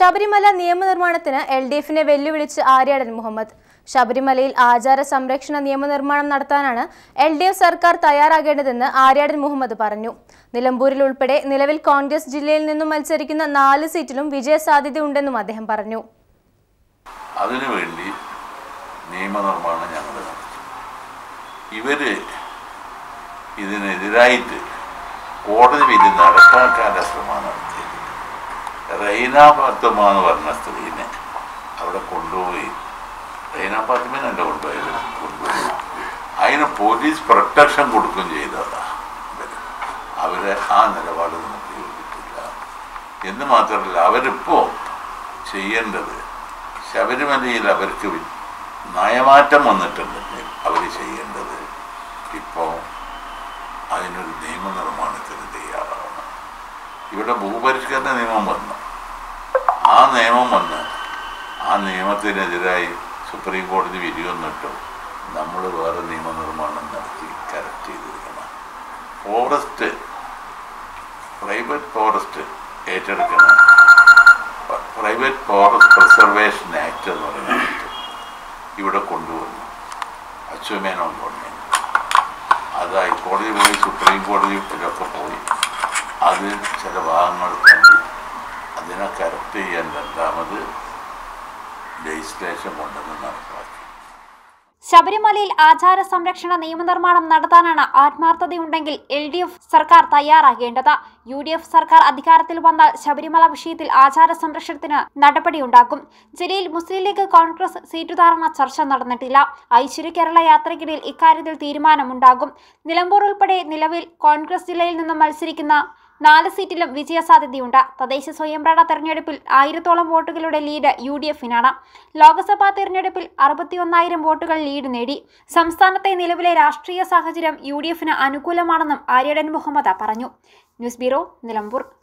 Sabarimala നിയമനിർമ്മാണത്തിന് L D എഫിനെ വെല്ലുവിളിച്ച് ആര്യാടൻ മുഹമ്മദ് ശബരിമലയിൽ ആചാര സംരക്ഷണ നിയമനിർമ്മാണം നടത്താനാണ് എൽ ഡി എഫ് സർക്കാർ തയ്യാറാകേണ്ടതെന്ന് ആര്യാടൻ മുഹമ്മദ് പറഞ്ഞു നിലമ്പൂരിൽ ഉൾപ്പെടെ നിലവിൽ കോൺഗ്രസ് ജില്ലയിൽ നിന്നും മത്സരിക്കുന്ന നാല് സീറ്റിലും വിജയസാധ്യതയുണ്ടെന്നും അദ്ദേഹം പറഞ്ഞു അതിനുവേണ്ടി നിയമനിർമ്മാണം ഞങ്ങൾ നടത്തി ഇവര് ഇതിനെതിരായിട്ട് കോടതി വിധി നടപ്പാക്കാനുള്ള ശ്രമമാണ് നടത്തിയത് റൈന ഫാത്തിമ എന്ന് പറഞ്ഞ സ്ത്രീനെ അവിടെ കൊണ്ടുപോയി റൈന ഫാത്തിമേനല്ല കൊണ്ടുപോയത് കൊണ്ടുപോയി അതിന് പോലീസ് പ്രൊട്ടക്ഷൻ കൊടുക്കുകയും ചെയ്തതാ ഇവര് അവരെ ആ നിലപാട് നമുക്ക് യോജിക്കില്ല എന്ന് മാത്രമല്ല അവരിപ്പോൾ ചെയ്യേണ്ടത് ശബരിമലയിൽ അവർക്ക് വി- നയമാറ്റം വന്നിട്ടുണ്ടെങ്കിൽ അവർ ചെയ്യേണ്ടത് ഇപ്പോൾ അതിനൊരു നിയമനിർമ്മാണത്തിന് തയ്യാറാവണം ഇവിടെ ഭൂപരിഷ്കരണ നിയമം വന്നു ആ നിയമം വന്ന് ആ നിയമത്തിനെതിരായി സുപ്രീം കോടതി വിധി വന്നിട്ടു നമ്മൾ വേറെ നിയമനിർമ്മാണം നടത്തി കറക്റ്റ് ചെയ്തിരിക്കണം ഫോറസ്റ്റ് പ്രൈവറ്റ് ഫോറസ്റ്റ് ഏറ്റെടുക്കണം പ്രൈവറ്റ് ഫോറസ്റ്റ് പ്രിസർവേഷൻ ആക്ട് എന്ന് പറയുന്നത് ഇവിടെ കൊണ്ടുവന്നു അച്യുമേനോൻ ഗവൺമെൻറ് അത് ഹൈക്കോടതി പോയി സുപ്രീം കോടതിയിലൊക്കെ പോയി അത് ചില ഭാഗങ്ങൾ കണ്ടു അതിനെ കറക്റ്റ് ചെയ്യാൻ രണ്ടാമത് ലെജിസ്ലേഷൻ കൊണ്ടുവന്ന് നടപ്പാക്കി ശബരിമലയിൽ ആചാര സംരക്ഷണ നിയമനിർമ്മാണം നടത്താനാണ് ആത്മാർത്ഥതയുണ്ടെങ്കിൽ എൽ ഡി എഫ് സർക്കാർ തയ്യാറാകേണ്ടത് യു ഡി എഫ് സർക്കാർ അധികാരത്തിൽ വന്നാൽ ശബരിമല വിഷയത്തിൽ ആചാര സംരക്ഷണത്തിന് നടപടിയുണ്ടാക്കും ജില്ലയിൽ മുസ്ലിം ലീഗ് കോൺഗ്രസ് സീറ്റുധാരണ ചർച്ച നടന്നിട്ടില്ല ഐശ്വര്യ കേരള യാത്രയ്ക്കിടയിൽ ഇക്കാര്യത്തിൽ തീരുമാനമുണ്ടാകും നിലമ്പൂർ ഉൾപ്പെടെ നിലവിൽ കോൺഗ്രസ് ജില്ലയിൽ നിന്നും മത്സരിക്കുന്ന നാല് സീറ്റിലും വിജയസാധ്യതയുണ്ട് തദ്ദേശ സ്വയംഭരണ തെരഞ്ഞെടുപ്പിൽ ആയിരത്തോളം വോട്ടുകളുടെ ലീഡ് യു ഡി എഫിനാണ് ലോക്സഭാ തെരഞ്ഞെടുപ്പിൽ അറുപത്തിയൊന്നായിരം വോട്ടുകൾ ലീഡ് നേടി സംസ്ഥാനത്തെ നിലവിലെ രാഷ്ട്രീയ സാഹചര്യം യു ഡി എഫിന് അനുകൂലമാണെന്നും ആര്യടൻ മുഹമ്മദ് പറഞ്ഞു ന്യൂസ് ബ്യൂറോ നിലമ്പൂർ